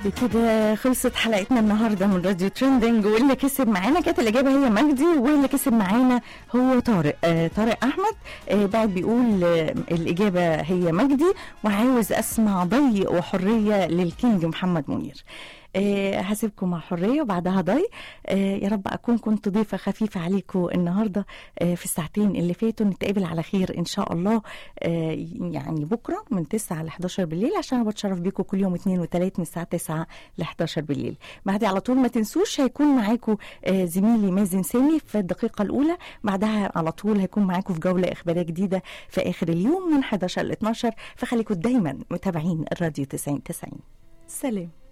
بكده خلصت حلقتنا النهارده من راديو ترندنج واللي كسب معانا كانت الاجابه هي مجدي واللي كسب معانا هو طارق آه طارق احمد آه بعد بيقول آه الاجابه هي مجدي وعاوز اسمع ضي وحريه للكينج محمد منير آه هسيبكم مع حريه وبعدها ضي آه يا رب اكون كنت ضيفه خفيفه عليكم النهارده آه في الساعتين اللي فاتوا نتقابل على خير ان شاء الله آه يعني بكره من 9 ل 11 بالليل عشان انا بتشرف بيكم كل يوم اثنين وثلاث من الساعه 9 ل 11 بالليل بعدي على طول ما تنسوش هيكون معاكم آه زميلي مازن سامي في الدقيقه الاولى بعدها على طول هيكون معاكم في جوله اخباريه جديده في اخر اليوم من 11 ل 12 فخليكم دايما متابعين الراديو 90 90 سلام